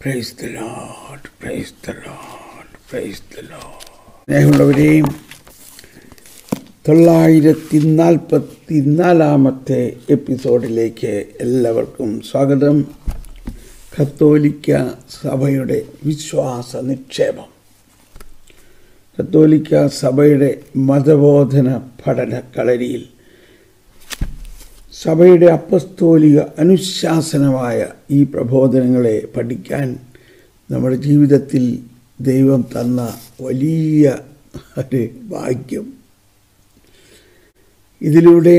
Price the Lord praise the Lord praise the Lord സ്നേഹമുള്ളവരെയും തൊള്ളായിരത്തി നാൽപ്പത്തി നാലാമത്തെ എപ്പിസോഡിലേക്ക് എല്ലാവർക്കും സ്വാഗതം കത്തോലിക്ക സഭയുടെ വിശ്വാസ നിക്ഷേപം കത്തോലിക്ക സഭയുടെ മതബോധന പഠന കളരിയിൽ സഭയുടെ അപ്പസ്തോലിക അനുശാസനമായ ഈ പ്രബോധനങ്ങളെ പഠിക്കാൻ നമ്മുടെ ജീവിതത്തിൽ ദൈവം തന്ന വലിയ ഒരു ഭാഗ്യം ഇതിലൂടെ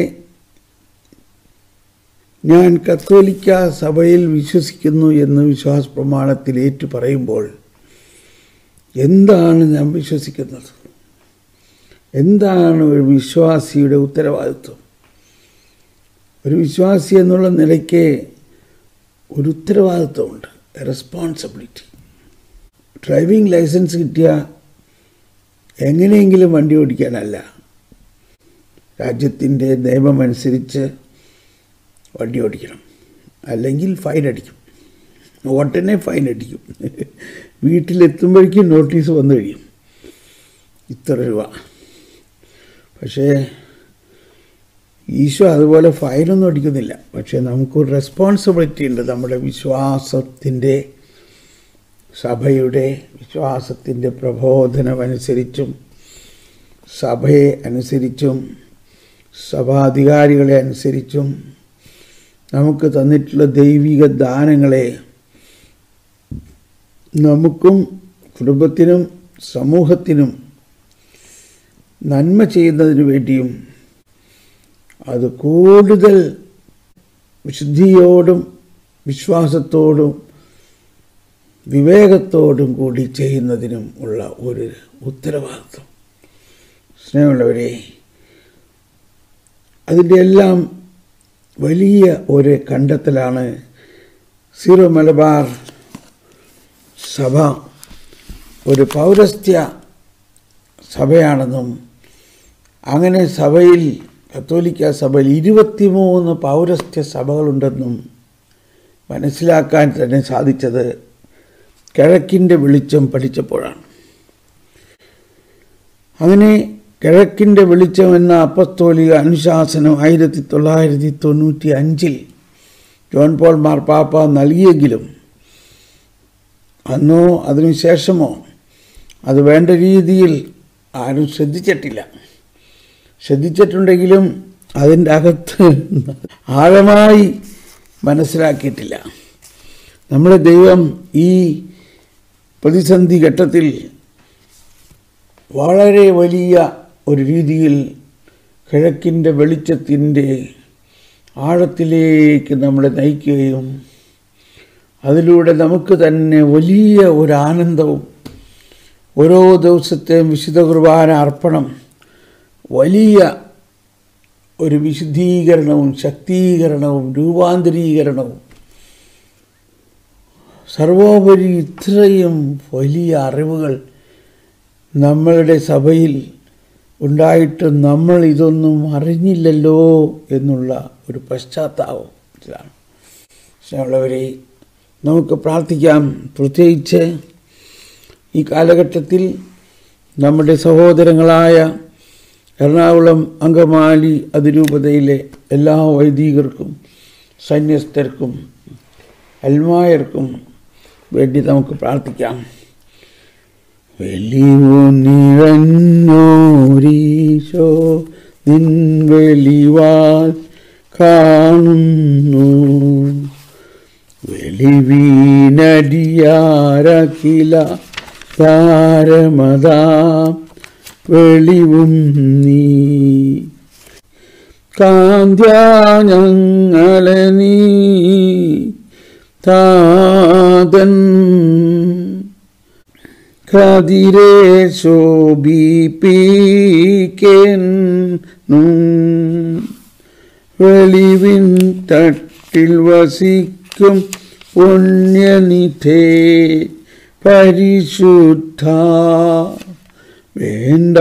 ഞാൻ കത്തോലിക്ക സഭയിൽ വിശ്വസിക്കുന്നു എന്ന് വിശ്വാസ പ്രമാണത്തിൽ ഏറ്റു പറയുമ്പോൾ എന്താണ് ഞാൻ വിശ്വസിക്കുന്നത് എന്താണ് ഒരു വിശ്വാസിയുടെ ഉത്തരവാദിത്വം ഒരു വിശ്വാസി എന്നുള്ള നിലയ്ക്ക് ഒരു ഉത്തരവാദിത്വമുണ്ട് റെസ്പോൺസിബിലിറ്റി ഡ്രൈവിംഗ് ലൈസൻസ് കിട്ടിയ എങ്ങനെയെങ്കിലും വണ്ടി ഓടിക്കാനല്ല രാജ്യത്തിൻ്റെ നിയമമനുസരിച്ച് വണ്ടി ഓടിക്കണം അല്ലെങ്കിൽ ഫൈൻ അടിക്കും ഉടനെ ഫൈൻ അടിക്കും വീട്ടിലെത്തുമ്പോഴേക്കും നോട്ടീസ് വന്നു കഴിയും ഇത്ര രൂപ പക്ഷേ ഈശോ അതുപോലെ ഫൈനൊന്നും അടിക്കുന്നില്ല പക്ഷേ നമുക്കൊരു റെസ്പോൺസിബിലിറ്റി ഉണ്ട് നമ്മുടെ വിശ്വാസത്തിൻ്റെ സഭയുടെ വിശ്വാസത്തിൻ്റെ പ്രബോധനമനുസരിച്ചും സഭയെ അനുസരിച്ചും സഭാധികാരികളെ അനുസരിച്ചും നമുക്ക് തന്നിട്ടുള്ള ദൈവിക ദാനങ്ങളെ നമുക്കും കുടുംബത്തിനും സമൂഹത്തിനും നന്മ ചെയ്യുന്നതിന് വേണ്ടിയും അത് കൂടുതൽ വിശുദ്ധിയോടും വിശ്വാസത്തോടും വിവേകത്തോടും കൂടി ചെയ്യുന്നതിനും ഉള്ള ഒരു ഉത്തരവാദിത്വം സ്നേഹമുള്ളവരെ അതിൻ്റെ എല്ലാം വലിയ ഒരു കണ്ടെത്തലാണ് സീറോ മലബാർ സഭ ഒരു പൗരസ്ത്യ സഭയാണെന്നും അങ്ങനെ സഭയിൽ കത്തോലിക്ക സഭയിൽ ഇരുപത്തിമൂന്ന് പൗരസ്ത്യ സഭകളുണ്ടെന്നും മനസ്സിലാക്കാൻ തന്നെ സാധിച്ചത് കിഴക്കിൻ്റെ വെളിച്ചം പഠിച്ചപ്പോഴാണ് അങ്ങനെ കിഴക്കിൻ്റെ വെളിച്ചം എന്ന അപ്പസ്തോലിക അനുശാസനം ആയിരത്തി തൊള്ളായിരത്തി തൊണ്ണൂറ്റി അഞ്ചിൽ ജോൺ പോൾ മാർപ്പാപ്പ നൽകിയെങ്കിലും അന്നോ അതിനുശേഷമോ അത് വേണ്ട രീതിയിൽ ആരും ശ്രദ്ധിച്ചിട്ടില്ല ശ്രദ്ധിച്ചിട്ടുണ്ടെങ്കിലും അതിൻ്റെ അകത്ത് ആഴമായി മനസ്സിലാക്കിയിട്ടില്ല നമ്മുടെ ദൈവം ഈ പ്രതിസന്ധി ഘട്ടത്തിൽ വളരെ വലിയ ഒരു രീതിയിൽ കിഴക്കിൻ്റെ വെളിച്ചത്തിൻ്റെ ആഴത്തിലേക്ക് നമ്മളെ നയിക്കുകയും അതിലൂടെ നമുക്ക് തന്നെ വലിയ ഒരു ആനന്ദവും ഓരോ ദിവസത്തെയും വിശുദ്ധ കുർബാന അർപ്പണം വലിയ ഒരു വിശുദ്ധീകരണവും ശക്തീകരണവും രൂപാന്തരീകരണവും സർവോപരി ഇത്രയും വലിയ അറിവുകൾ നമ്മളുടെ സഭയിൽ ഉണ്ടായിട്ട് നമ്മൾ ഇതൊന്നും അറിഞ്ഞില്ലല്ലോ എന്നുള്ള ഒരു പശ്ചാത്താപത്തിലാണ് സ്നേഹമുള്ളവരെ നമുക്ക് പ്രാർത്ഥിക്കാം പ്രത്യേകിച്ച് ഈ കാലഘട്ടത്തിൽ നമ്മുടെ സഹോദരങ്ങളായ എറണാകുളം അങ്കമാലി അതിരൂപതയിലെ എല്ലാ വൈദികർക്കും സന്യസ്തർക്കും അൽമായർക്കും വേണ്ടി നമുക്ക് പ്രാർത്ഥിക്കാം വെളിവു നിറഞ്ഞോരീശോ നിൻ വെളിവാൽ കാണുന്നു വെളിവീനടിയാരഖില താരമതാം വെളിവും നീ കാന്ത്യ ഞങ്ങളെ നീ താതൻ കതിരെ ശോഭിപ്പിക്കുന്നു വെളിവിൻ തട്ടിൽ വസിക്കും പുണ്യനിധേ പരിശുദ്ധ വേണ്ട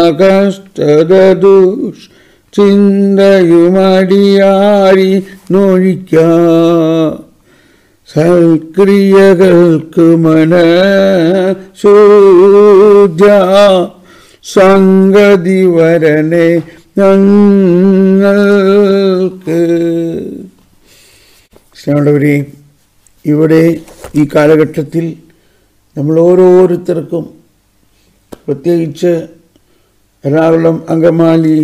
കഷ്ടദുഷ് ചിന്തയുമടിയാരി നൊഴിക്ക സൽക്രിയകൾക്ക് മന ശൂജ സംഗതി വരനെ ഞങ്ങൾക്ക് സ്നേഹമുള്ളവരെ ഇവിടെ ഈ കാലഘട്ടത്തിൽ നമ്മൾ ഓരോരുത്തർക്കും പ്രത്യേകിച്ച് എറണാകുളം അങ്കമാലി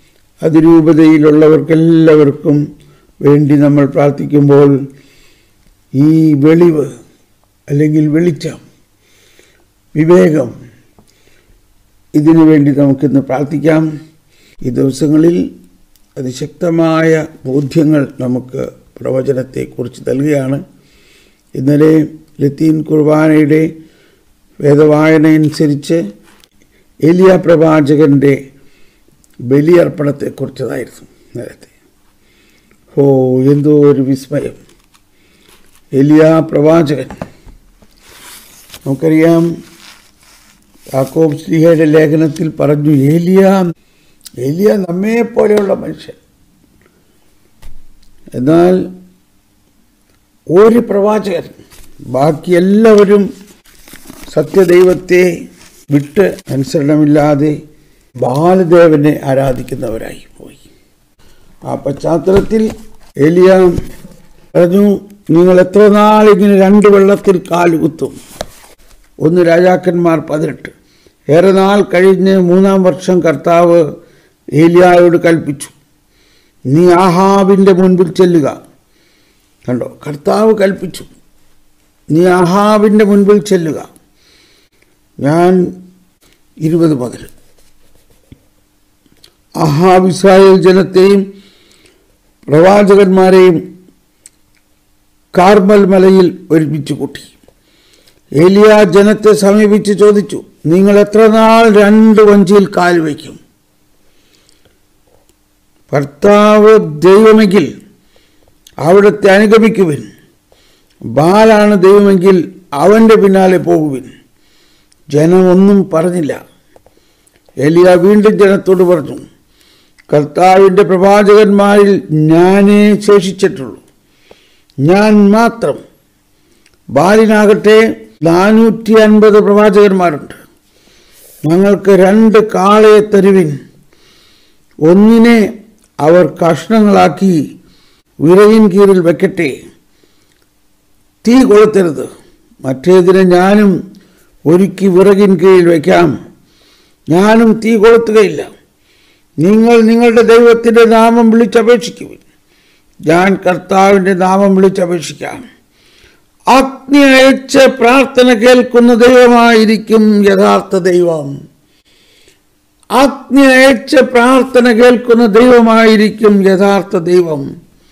അതിരൂപതയിലുള്ളവർക്കെല്ലാവർക്കും വേണ്ടി നമ്മൾ പ്രാർത്ഥിക്കുമ്പോൾ ഈ വെളിവ് അല്ലെങ്കിൽ വെളിച്ചം വിവേകം ഇതിനു വേണ്ടി നമുക്കിന്ന് പ്രാർത്ഥിക്കാം ഈ ദിവസങ്ങളിൽ അതിശക്തമായ ബോധ്യങ്ങൾ നമുക്ക് പ്രവചനത്തെക്കുറിച്ച് നൽകുകയാണ് ഇന്നലെ ലത്തീൻ കുർബാനയുടെ വേദവായനയനുസരിച്ച് എലിയ പ്രവാചകന്റെ ബലിയർപ്പണത്തെക്കുറിച്ചതായിരുന്നു നേരത്തെ ഓ എന്തോ ഒരു വിസ്മയം എലിയ പ്രവാചകൻ നമുക്കറിയാം യാക്കോബ് ശ്രീഹയുടെ ലേഖനത്തിൽ പറഞ്ഞു ഏലിയ ഏലിയ നമ്മെ പോലെയുള്ള മനുഷ്യൻ എന്നാൽ ഒരു പ്രവാചകൻ ബാക്കി എല്ലാവരും സത്യദൈവത്തെ വിട്ട് അനുസരണമില്ലാതെ ബാലദേവനെ ആരാധിക്കുന്നവരായി പോയി ആ പശ്ചാത്തലത്തിൽ ഏലിയ പറഞ്ഞു നിങ്ങൾ എത്ര നാളിങ്ങനെ രണ്ട് വെള്ളത്തിൽ കാലുകുത്തും ഒന്ന് രാജാക്കന്മാർ പതിനെട്ട് ഏറെ നാൾ കഴിഞ്ഞ് മൂന്നാം വർഷം കർത്താവ് ഏലിയായോട് കൽപ്പിച്ചു നീ ആഹാബിൻ്റെ മുൻപിൽ ചെല്ലുക കണ്ടോ കർത്താവ് കൽപ്പിച്ചു നീ ആഹാബിൻ്റെ മുൻപിൽ ചെല്ലുക ഞാൻ ഇരുപത് മുതൽ അഹാബ് ഇസ്രായേൽ ജനത്തെയും പ്രവാചകന്മാരെയും കാർമൽ മലയിൽ ഒരുമിച്ച് കൂട്ടി ഏലിയ ജനത്തെ സമീപിച്ച് ചോദിച്ചു നിങ്ങൾ എത്ര നാൾ രണ്ട് വഞ്ചിയിൽ കാൽ വയ്ക്കും ഭർത്താവ് ദൈവമെങ്കിൽ അവിടുത്തെ അനുഗമിക്കുവിൻ ബാലാണ് ദൈവമെങ്കിൽ അവൻ്റെ പിന്നാലെ പോകുവിൻ ജനം ഒന്നും പറഞ്ഞില്ല എലിയ വീണ്ടും ജനത്തോട് പറഞ്ഞു കർത്താവിൻ്റെ പ്രവാചകന്മാരിൽ ഞാനേ ശേഷിച്ചിട്ടുള്ളൂ ഞാൻ മാത്രം ബാലിനാകട്ടെ നാനൂറ്റി അൻപത് പ്രവാചകന്മാരുണ്ട് ഞങ്ങൾക്ക് രണ്ട് കാളയെ തരുവിൻ ഒന്നിനെ അവർ കഷ്ണങ്ങളാക്കി വിറകിൻ കീഴിൽ വെക്കട്ടെ തീ കൊളുത്തരുത് മറ്റേതിനെ ഞാനും ഒരുക്കി വിറകിൻ കീഴിൽ വയ്ക്കാം ഞാനും തീ കൊളുത്തുകയില്ല നിങ്ങൾ നിങ്ങളുടെ ദൈവത്തിൻ്റെ നാമം വിളിച്ചപേക്ഷിക്കുവിൻ ഞാൻ കർത്താവിൻ്റെ നാമം വിളിച്ചപേക്ഷിക്കാം അഗ്നി അയച്ച് പ്രാർത്ഥന കേൾക്കുന്ന ദൈവമായിരിക്കും യഥാർത്ഥ ദൈവം അഗ്നി അയച്ച് പ്രാർത്ഥന കേൾക്കുന്ന ദൈവമായിരിക്കും യഥാർത്ഥ ദൈവം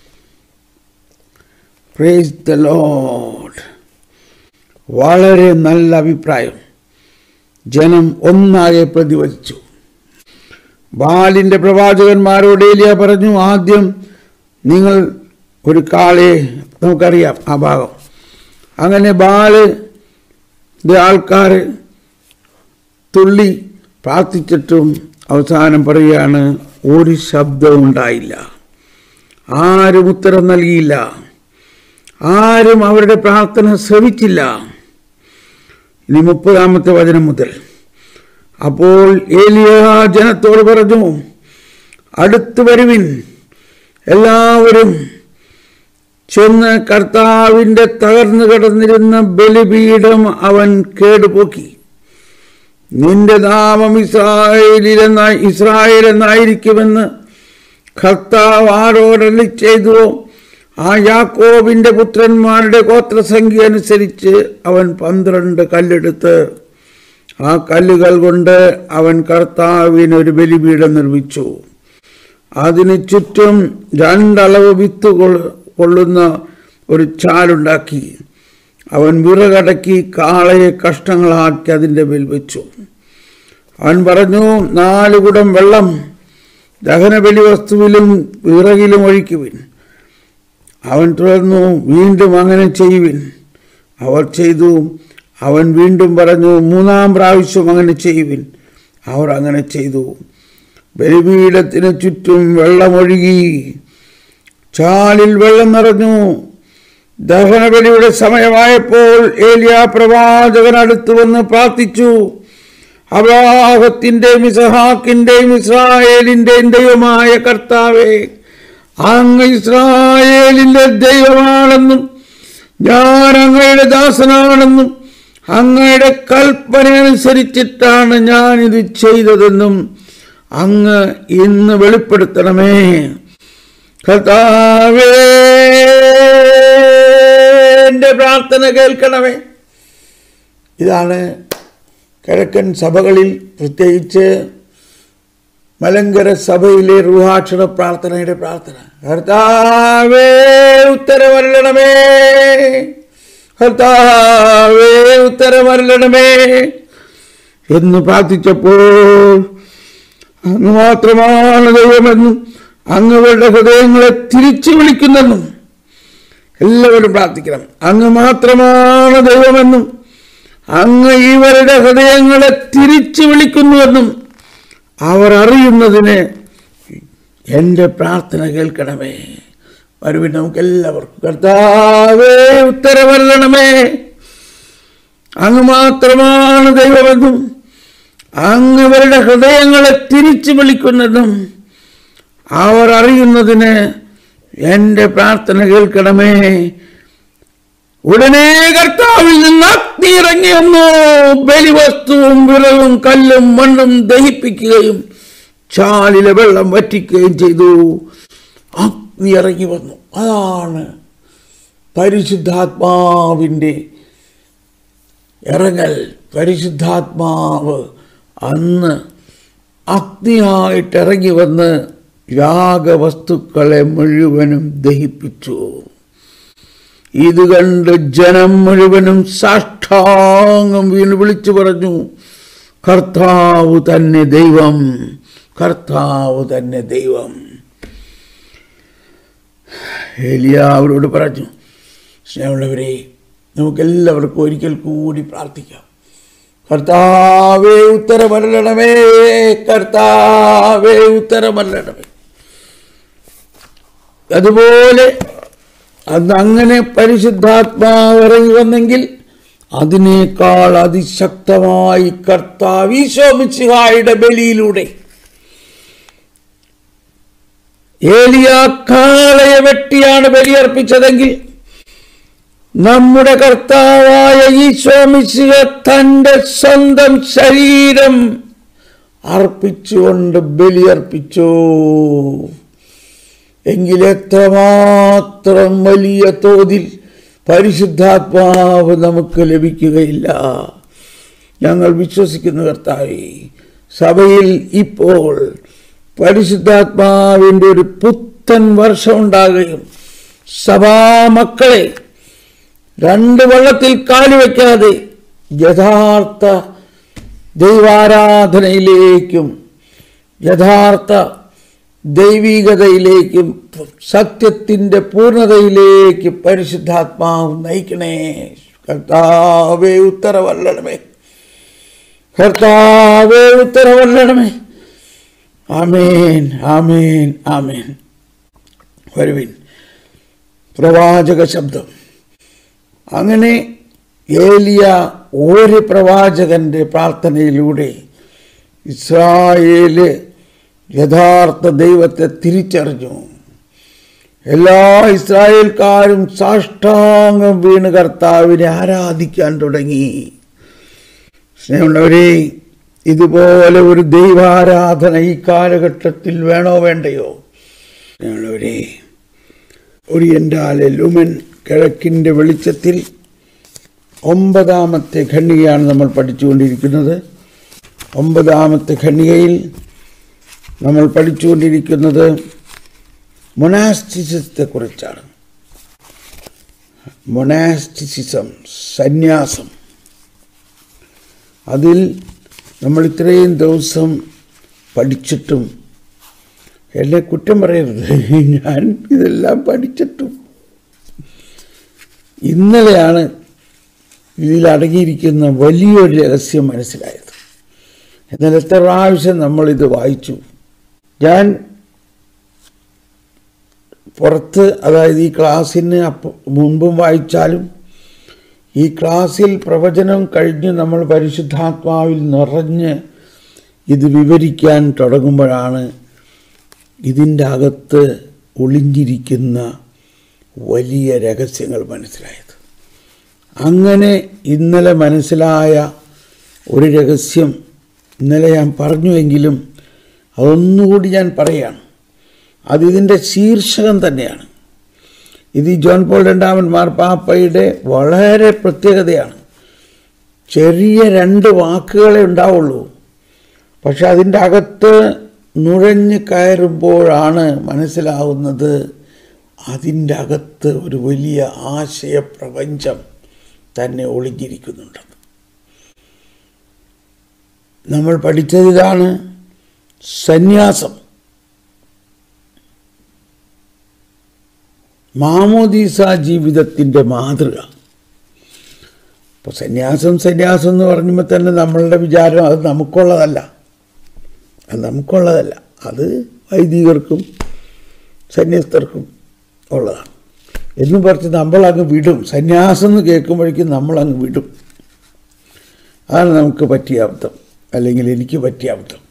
പ്രേസ് ദ ലോഡ് വളരെ നല്ല അഭിപ്രായം ജനം ഒന്നാകെ പ്രതിവദിച്ചു ബാലിൻ്റെ പ്രവാചകന്മാരോട് ഏലിയ പറഞ്ഞു ആദ്യം നിങ്ങൾ ഒരു കാളയെ നമുക്കറിയാം ആ ഭാഗം അങ്ങനെ ബാല് ആൾക്കാർ തുള്ളി പ്രാർത്ഥിച്ചിട്ടും അവസാനം പറയുകയാണ് ഒരു ശബ്ദവും ഉണ്ടായില്ല ആരും ഉത്തരം നൽകിയില്ല ആരും അവരുടെ പ്രാർത്ഥന ശ്രവിച്ചില്ല ഇനി മുപ്പതാമത്തെ വചനം മുതൽ അപ്പോൾ ഏലിയ ജനത്തോട് പറഞ്ഞു അടുത്തു വരുവിൻ എല്ലാവരും ചെന്ന് കർത്താവിൻ്റെ തകർന്നു കിടന്നിരുന്ന ബലിപീഠം അവൻ കേടുപോക്കി നിന്റെ നാമം ഇസ്രായേലിലെന്നായി ഇസ്രായേൽ എന്നായിരിക്കുമെന്ന് കർത്താവ് ആരോടല്ലി ചെയ്തുവോ ആ യാക്കോബിന്റെ പുത്രന്മാരുടെ ഗോത്രസംഖ്യ അനുസരിച്ച് അവൻ പന്ത്രണ്ട് കല്ലെടുത്ത് ആ കല്ലുകൾ കൊണ്ട് അവൻ കർത്താവിന് ഒരു ബലിപീഠം നിർമ്മിച്ചു അതിന് ചുറ്റും രണ്ടളവ് വിത്ത് കൊള്ള- കൊള്ളുന്ന ഒരു ചാലുണ്ടാക്കി അവൻ വിറകടക്കി കാളയെ കഷ്ണങ്ങളാക്കി അതിൻ്റെ മേൽ വെച്ചു അവൻ പറഞ്ഞു നാല് കുടം വെള്ളം ദഹനബലി വസ്തുവിലും വിറകിലും ഒഴിക്കുവിൻ അവൻ തുടർന്നു വീണ്ടും അങ്ങനെ ചെയ്യുവിൻ അവർ ചെയ്തു അവൻ വീണ്ടും പറഞ്ഞു മൂന്നാം പ്രാവശ്യം അങ്ങനെ ചെയ്യുവിൻ അവർ അങ്ങനെ ചെയ്തു ബലിപീഠത്തിന് ചുറ്റും വെള്ളമൊഴുകി ചാലിൽ വെള്ളം നിറഞ്ഞു ദഹനബലിയുടെ സമയമായപ്പോൾ ഏലിയ പ്രവാചകൻ അടുത്തു വന്ന് പ്രാർത്ഥിച്ചു അബ്രാഹത്തിന്റെയും ഇസഹാക്കിന്റെയും ഇസ്രായേലിന്റെയും ദൈവമായ കർത്താവേ അങ്ങ് ഇസ്രായേലിന്റെ ദൈവമാണെന്നും ഞാൻ അങ്ങയുടെ ദാസനാണെന്നും അങ്ങയുടെ കൽപ്പന അനുസരിച്ചിട്ടാണ് ഞാൻ ഇത് ചെയ്തതെന്നും അങ്ങ് ഇന്ന് വെളിപ്പെടുത്തണമേ കർത്താവേ എന്റെ പ്രാർത്ഥന കേൾക്കണമേ ഇതാണ് കിഴക്കൻ സഭകളിൽ പ്രത്യേകിച്ച് മലങ്കര സഭയിലെ റുഹാക്ഷര പ്രാർത്ഥനയുടെ പ്രാർത്ഥന കർത്താവേ ഉത്തരവരണമേ കർത്താവേ ഉത്തരവരണമേ എന്ന് പ്രാർത്ഥിച്ചപ്പോൾ അങ്ങ് മാത്രമാണ് ദൈവമെന്നും അങ്ങവരുടെ ഹൃദയങ്ങളെ തിരിച്ചു വിളിക്കുന്നെന്നും എല്ലാവരും പ്രാർത്ഥിക്കണം അങ്ങ് മാത്രമാണ് ദൈവമെന്നും അങ്ങ് ഇവരുടെ ഹൃദയങ്ങളെ തിരിച്ചു വിളിക്കുന്നുവെന്നും അവർ അറിയുന്നതിന് എൻ്റെ പ്രാർത്ഥന കേൾക്കണമേ വരുവിൻ നമുക്ക് എല്ലാവർക്കും കർത്താവേ ഉത്തരവരണമേ അങ്ങ് മാത്രമാണ് ദൈവമെന്നും അങ്ങ് ഇവരുടെ ഹൃദയങ്ങളെ തിരിച്ചു വിളിക്കുന്നതും അവർ അറിയുന്നതിന് എൻ്റെ പ്രാർത്ഥന കേൾക്കണമേ ഉടനെ കർത്താവിൽ നിന്ന് അഗ്നി ഇറങ്ങി വന്നു ബലിവസ്തുവും വിറവും കല്ലും മണ്ണും ദഹിപ്പിക്കുകയും ചാലിലെ വെള്ളം വറ്റിക്കുകയും ചെയ്തു അഗ്നി ഇറങ്ങി വന്നു അതാണ് പരിശുദ്ധാത്മാവിൻ്റെ ഇറങ്ങൽ പരിശുദ്ധാത്മാവ് അന്ന് അഗ്നിയായിട്ട് ഇറങ്ങി വന്ന് യാഗവസ്തുക്കളെ മുഴുവനും ദഹിപ്പിച്ചു ഇത് കണ്ട് ജനം മുഴുവനും സാഷ്ടാംഗം വീണ് വിളിച്ചു പറഞ്ഞു കർത്താവ് തന്നെ ദൈവം കർത്താവ് തന്നെ ദൈവം ഏലിയ അവരോട് പറഞ്ഞു സ്നേഹമുള്ളവരെ നമുക്കെല്ലാവർക്കും ഒരിക്കൽ കൂടി പ്രാർത്ഥിക്കാം കർത്താവേ ഉത്തരമല്ലണമേ കർത്താവേ ഉത്തരമല്ലണമേ അതുപോലെ അന്ന് അങ്ങനെ പരിശുദ്ധാത്മാവ് ഇറങ്ങി വന്നെങ്കിൽ അതിനേക്കാൾ അതിശക്തമായി കർത്താവ് ഈശോമിച്ചിഹായുടെ ബലിയിലൂടെ ഏലിയ കാളയെ വെട്ടിയാണ് ബലിയർപ്പിച്ചതെങ്കിൽ നമ്മുടെ കർത്താവായ ഈശോമിശിഹ തന്റെ സ്വന്തം ശരീരം അർപ്പിച്ചുകൊണ്ട് ബലിയർപ്പിച്ചു എങ്കിൽ എത്രമാത്രം വലിയ തോതിൽ പരിശുദ്ധാത്മാവ് നമുക്ക് ലഭിക്കുകയില്ല ഞങ്ങൾ വിശ്വസിക്കുന്ന കർത്താവേ സഭയിൽ ഇപ്പോൾ പരിശുദ്ധാത്മാവിൻ്റെ ഒരു പുത്തൻ വർഷം ഉണ്ടാകുകയും സഭാമക്കളെ രണ്ട് വള്ളത്തിൽ കാലുവെക്കാതെ യഥാർത്ഥ ദൈവാരാധനയിലേക്കും യഥാർത്ഥ ദൈവികതയിലേക്കും സത്യത്തിൻ്റെ പൂർണ്ണതയിലേക്ക് പരിശുദ്ധാത്മാവ് നയിക്കണേ കർത്താവേ ഉത്തരവല്ലണമേ കർത്താവേ ഉത്തരവല്ലണമേ ആമേൻ ആമേൻ ആമേൻ വരുവിൻ പ്രവാചക ശബ്ദം അങ്ങനെ ഏലിയ ഒരു പ്രവാചകന്റെ പ്രാർത്ഥനയിലൂടെ ഇസ്രായേല് യഥാർത്ഥ ദൈവത്തെ തിരിച്ചറിഞ്ഞു എല്ലാ ഇസ്രായേൽക്കാരും സാഷ്ടാംഗം വീണ് കർത്താവിനെ ആരാധിക്കാൻ തുടങ്ങി സ്നേഹമുള്ളവരെ ഇതുപോലെ ഒരു ദൈവാരാധന ഈ കാലഘട്ടത്തിൽ വേണോ വേണ്ടയോ സ്നേഹമുള്ളവരെ ഒരിയൻ്റാലെ ലുമൻ കിഴക്കിൻ്റെ വെളിച്ചത്തിൽ ഒമ്പതാമത്തെ ഖണ്ഡികയാണ് നമ്മൾ പഠിച്ചുകൊണ്ടിരിക്കുന്നത് ഒമ്പതാമത്തെ ഖണ്ഡികയിൽ നമ്മൾ പഠിച്ചുകൊണ്ടിരിക്കുന്നത് മൊനാസ്റ്റിസത്തെക്കുറിച്ചാണ് മൊനാസ്റ്റിസിസം സന്യാസം അതിൽ നമ്മൾ ഇത്രയും ദിവസം പഠിച്ചിട്ടും എന്നെ കുറ്റം പറയരുത് ഞാൻ ഇതെല്ലാം പഠിച്ചിട്ടും ഇന്നലെയാണ് ഇതിൽ അടങ്ങിയിരിക്കുന്ന വലിയൊരു രഹസ്യം മനസ്സിലായത് എന്നാൽ എത്ര പ്രാവശ്യം നമ്മളിത് വായിച്ചു ഞാൻ പുറത്ത് അതായത് ഈ ക്ലാസ്സിന് അപ്പ മുൻപും വായിച്ചാലും ഈ ക്ലാസ്സിൽ പ്രവചനം കഴിഞ്ഞ് നമ്മൾ പരിശുദ്ധാത്മാവിൽ നിറഞ്ഞ് ഇത് വിവരിക്കാൻ തുടങ്ങുമ്പോഴാണ് ഇതിൻ്റെ അകത്ത് ഒളിഞ്ഞിരിക്കുന്ന വലിയ രഹസ്യങ്ങൾ മനസ്സിലായത് അങ്ങനെ ഇന്നലെ മനസ്സിലായ ഒരു രഹസ്യം ഇന്നലെ ഞാൻ പറഞ്ഞുവെങ്കിലും അതൊന്നുകൂടി ഞാൻ പറയുകയാണ് അത് ഇതിൻ്റെ ശീർഷകം തന്നെയാണ് ഇത് ഈ ജോൺ പോൾ രണ്ടാമൻ മാർപ്പാപ്പയുടെ വളരെ പ്രത്യേകതയാണ് ചെറിയ രണ്ട് വാക്കുകളെ ഉണ്ടാവുള്ളൂ പക്ഷെ അതിൻ്റെ അകത്ത് നുഴഞ്ഞു കയറുമ്പോഴാണ് മനസ്സിലാവുന്നത് അതിൻ്റെ അകത്ത് ഒരു വലിയ ആശയപ്രപഞ്ചം തന്നെ ഒളിഞ്ഞിരിക്കുന്നുണ്ടെന്ന് നമ്മൾ പഠിച്ചതിലാണ് സന്യാസം മാമോദീസ ജീവിതത്തിൻ്റെ മാതൃക ഇപ്പോൾ സന്യാസം സന്യാസം എന്ന് പറയുമ്പോൾ തന്നെ നമ്മളുടെ വിചാരം അത് നമുക്കുള്ളതല്ല അത് നമുക്കുള്ളതല്ല അത് വൈദികർക്കും സന്യസ്തർക്കും ഉള്ളതാണ് എന്ന് പറഞ്ഞ് നമ്മളങ്ങ് വിടും സന്യാസം എന്ന് കേൾക്കുമ്പോഴേക്കും നമ്മളങ്ങ് വിടും അതാണ് നമുക്ക് പറ്റിയ അബദ്ധം അല്ലെങ്കിൽ എനിക്ക് പറ്റിയ അബദ്ധം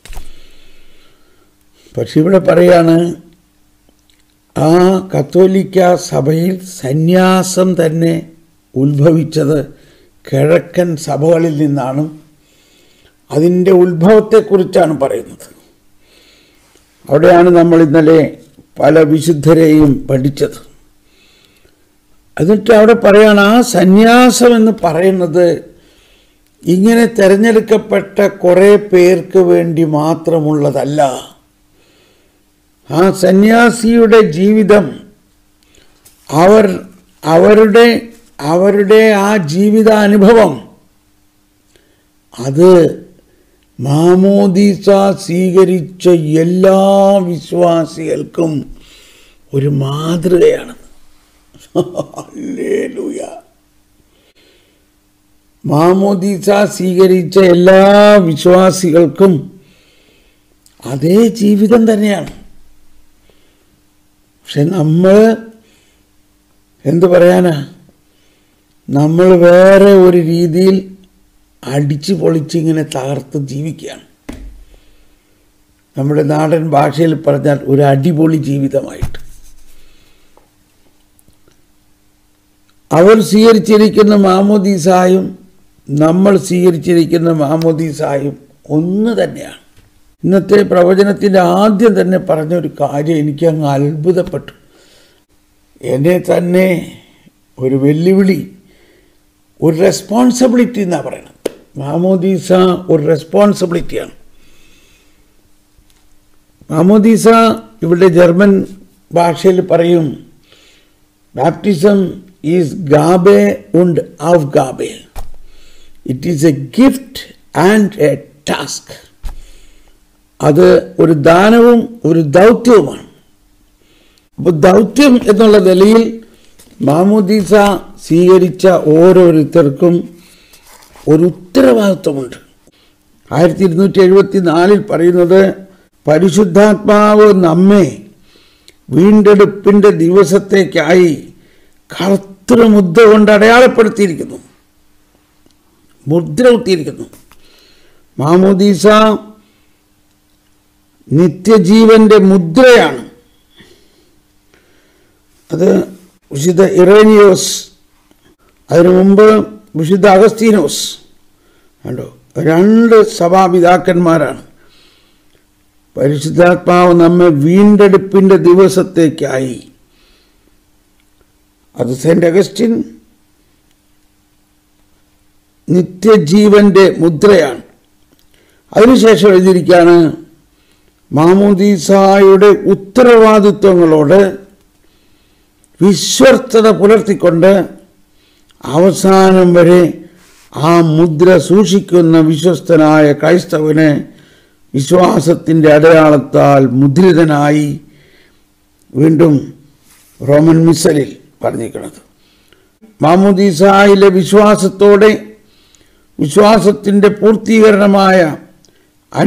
പക്ഷെ ഇവിടെ പറയാണ് ആ കത്തോലിക്ക സഭയിൽ സന്യാസം തന്നെ ഉത്ഭവിച്ചത് കിഴക്കൻ സഭകളിൽ നിന്നാണ് അതിൻ്റെ ഉത്ഭവത്തെക്കുറിച്ചാണ് പറയുന്നത് അവിടെയാണ് നമ്മൾ ഇന്നലെ പല വിശുദ്ധരെയും പഠിച്ചത് എന്നിട്ട് അവിടെ പറയാണ് ആ സന്യാസം എന്ന് പറയുന്നത് ഇങ്ങനെ തിരഞ്ഞെടുക്കപ്പെട്ട കുറേ പേർക്ക് വേണ്ടി മാത്രമുള്ളതല്ല ആ സന്യാസിയുടെ ജീവിതം അവർ അവരുടെ അവരുടെ ആ ജീവിതാനുഭവം അത് മാമോദീസ സ്വീകരിച്ച എല്ലാ വിശ്വാസികൾക്കും ഒരു മാതൃകയാണ് ഹല്ലേലൂയ. മാമോദീസ സ്വീകരിച്ച എല്ലാ വിശ്വാസികൾക്കും അതേ ജീവിതം തന്നെയാണ് പക്ഷെ നമ്മൾ എന്തു പറയാനാ നമ്മൾ വേറെ ഒരു രീതിയിൽ അടിച്ചു പൊളിച്ചിങ്ങനെ തകർത്ത് ജീവിക്കുകയാണ് നമ്മുടെ നാടൻ ഭാഷയിൽ പറഞ്ഞാൽ ഒരു അടിപൊളി ജീവിതമായിട്ട് അവർ സ്വീകരിച്ചിരിക്കുന്ന മാമോദീസായും നമ്മൾ സ്വീകരിച്ചിരിക്കുന്ന മാമോദീസായും ഒന്ന് തന്നെയാണ് ഇന്നത്തെ പ്രവചനത്തിൻ്റെ ആദ്യം തന്നെ പറഞ്ഞൊരു കാര്യം എനിക്ക് അങ്ങ് അത്ഭുതപ്പെട്ടു എന്നെ തന്നെ ഒരു വെല്ലുവിളി ഒരു റെസ്പോൺസിബിലിറ്റി എന്നാണ് പറയുന്നത് മാമോദീസ ഒരു റെസ്പോൺസിബിലിറ്റിയാണ് മാമോദീസ ഇവിടെ ജർമ്മൻ ഭാഷയിൽ പറയും ബാപ്റ്റിസം ഈസ് ഗാബെ ഉണ്ട് ഔഫ് ഗാബെ it is a gift and a task അത് ഒരു ദാനവും ഒരു ദൗത്യവുമാണ് അപ്പോൾ ദൗത്യം എന്നുള്ള നിലയിൽ മാമോദീസ സ്വീകരിച്ച ഓരോരുത്തർക്കും ഒരു ഉത്തരവാദിത്വമുണ്ട് ആയിരത്തി ഇരുന്നൂറ്റി എഴുപത്തി നാലിൽ പറയുന്നത് പരിശുദ്ധാത്മാവ് നമ്മെ വീണ്ടെടുപ്പിൻ്റെ ദിവസത്തേക്കായി കർത്തൃമുദ്ര കൊണ്ട് അടയാളപ്പെടുത്തിയിരിക്കുന്നു മുദ്ര കുത്തിയിരിക്കുന്നു മാമോദീസ നിത്യജീവന്റെ മുദ്രയാണ് അത് വിശുദ്ധ ഇറേനിയോസ് അതിനു മുമ്പ് വിശുദ്ധ അഗസ്തീനോസ് കണ്ടോ രണ്ട് സഭാപിതാക്കന്മാരാണ് പരിശുദ്ധാത്മാവ് നമ്മെ വീണ്ടെടുപ്പിൻ്റെ ദിവസത്തേക്കായി അത് സെന്റ് അഗസ്റ്റിൻ നിത്യജീവന്റെ മുദ്രയാണ് അതിനുശേഷം എഴുതിയിരിക്കുകയാണ് മാമോദീസായുടെ ഉത്തരവാദിത്വങ്ങളോട് വിശ്വസ്തത പുലർത്തിക്കൊണ്ട് അവസാനം വരെ ആ മുദ്ര സൂക്ഷിക്കുന്ന വിശ്വസ്തനായ ക്രൈസ്തവന് വിശ്വാസത്തിൻ്റെ അടയാളത്താൽ മുദ്രിതനായി വീണ്ടും റോമൻ മിസലിൽ പറഞ്ഞിരിക്കുന്നത് മാമുദീസായിലെ വിശ്വാസത്തോടെ വിശ്വാസത്തിൻ്റെ പൂർത്തീകരണമായ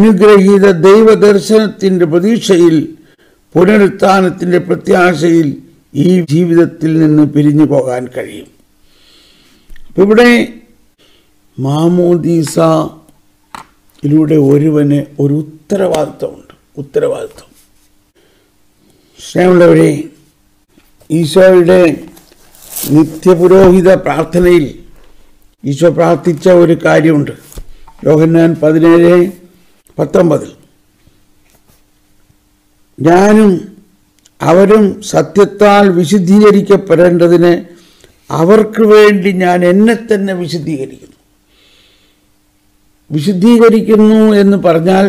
അനുഗ്രഹീത ദൈവദർശനത്തിൻ്റെ പ്രതീക്ഷയിൽ പുനരുത്ഥാനത്തിൻ്റെ പ്രത്യാശയിൽ ഈ ജീവിതത്തിൽ നിന്ന് പിരിഞ്ഞു പോകാൻ കഴിയും അപ്പം ഇവിടെ മാമോദീസയിലൂടെ ഒരുവന് ഒരു ഉത്തരവാദിത്വമുണ്ട് ഉത്തരവാദിത്വം സ്നേഹമുള്ളവരെ ഈശോയുടെ നിത്യപുരോഹിത പ്രാർത്ഥനയിൽ ഈശോ പ്രാർത്ഥിച്ച ഒരു കാര്യമുണ്ട് യോഹന്നാൻ പതിനേഴ് പത്തൊമ്പതിൽ ഞാനും അവരും സത്യത്താൽ വിശുദ്ധീകരിക്കപ്പെടേണ്ടതിന് അവർക്ക് വേണ്ടി ഞാൻ എന്നെ തന്നെ വിശുദ്ധീകരിക്കുന്നു വിശുദ്ധീകരിക്കുന്നു എന്ന് പറഞ്ഞാൽ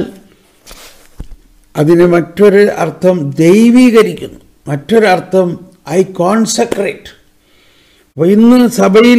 അതിന് മറ്റൊരു അർത്ഥം ദൈവീകരിക്കുന്നു മറ്റൊരർത്ഥം ഐ കോൺസെക്രേറ്റ് അപ്പോൾ ഇന്ന് സഭയിൽ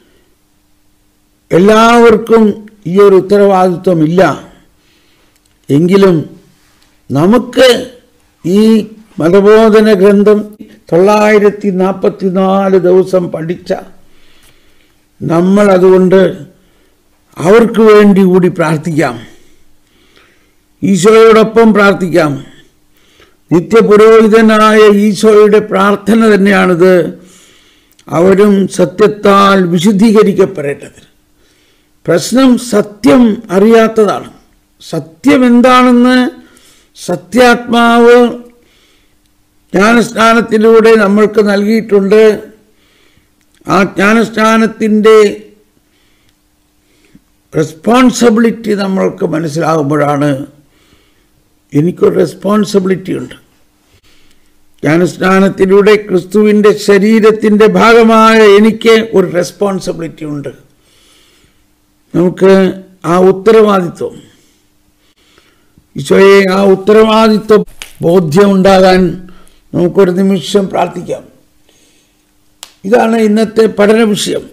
എല്ലാവർക്കും ഈ ഒരു ഉത്തരവാദിത്വമില്ല എങ്കിലും നമുക്ക് ഈ മതബോധന ഗ്രന്ഥം തൊള്ളായിരത്തി നാൽപ്പത്തി നാല് ദിവസം പഠിച്ച നമ്മൾ അതുകൊണ്ട് അവർക്ക് വേണ്ടി കൂടി പ്രാർത്ഥിക്കാം ഈശോയോടൊപ്പം പ്രാർത്ഥിക്കാം നിത്യപുരോഹിതനായ ഈശോയുടെ പ്രാർത്ഥന തന്നെയാണിത് അവരും സത്യത്താൽ വിശുദ്ധീകരിക്കപ്പെടേണ്ടത് പ്രശ്നം സത്യം അറിയാത്തതാണ് സത്യം എന്താണെന്ന് സത്യാത്മാവ് ജ്ഞാനസ്നാനത്തിലൂടെ നമ്മൾക്ക് നൽകിയിട്ടുണ്ട് ആ ജ്ഞാനസ്നാനത്തിൻ്റെ റെസ്പോൺസിബിലിറ്റി നമ്മൾക്ക് മനസ്സിലാകുമ്പോഴാണ് എനിക്കൊരു റെസ്പോൺസിബിലിറ്റി ഉണ്ട് ജ്ഞാനസ്നാനത്തിലൂടെ ക്രിസ്തുവിൻ്റെ ശരീരത്തിൻ്റെ ഭാഗമായ എനിക്ക് ഒരു റെസ്പോൺസിബിലിറ്റി ഉണ്ട് നമുക്ക് ആ ഉത്തരവാദിത്വം ഈശോയെ ആ ഉത്തരവാദിത്വ ബോധ്യം ഉണ്ടാകാൻ നമുക്കൊരു നിമിഷം പ്രാർത്ഥിക്കാം ഇതാണ് ഇന്നത്തെ പഠന വിഷയം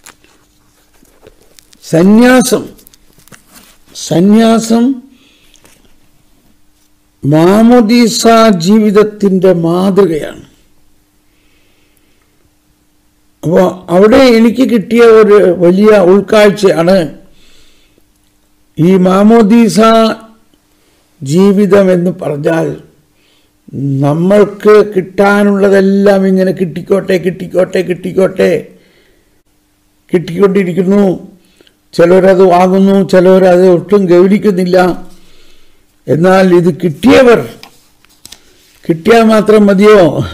സന്യാസം സന്യാസം മാമോദീസ ജീവിതത്തിൻ്റെ മാതൃകയാണ് അപ്പോൾ അവിടെ എനിക്ക് കിട്ടിയ ഒരു വലിയ ഉൾക്കാഴ്ചയാണ് ഈ മാമോദീസ ജീവിതം എന്ന് പറഞ്ഞാൽ നമ്മൾക്ക് കിട്ടാനുള്ളതെല്ലാം ഇങ്ങനെ കിട്ടിക്കോട്ടെ കിട്ടിക്കോട്ടെ കിട്ടിക്കോട്ടെ കിട്ടിക്കൊണ്ടിരിക്കുന്നു ചിലരത് വാങ്ങുന്നു ചിലരത് ഒട്ടും ഗൗനിക്കുന്നില്ല എന്നാൽ ഇത് കിട്ടിയവർ കിട്ടിയാൽ മാത്രം മതിയോ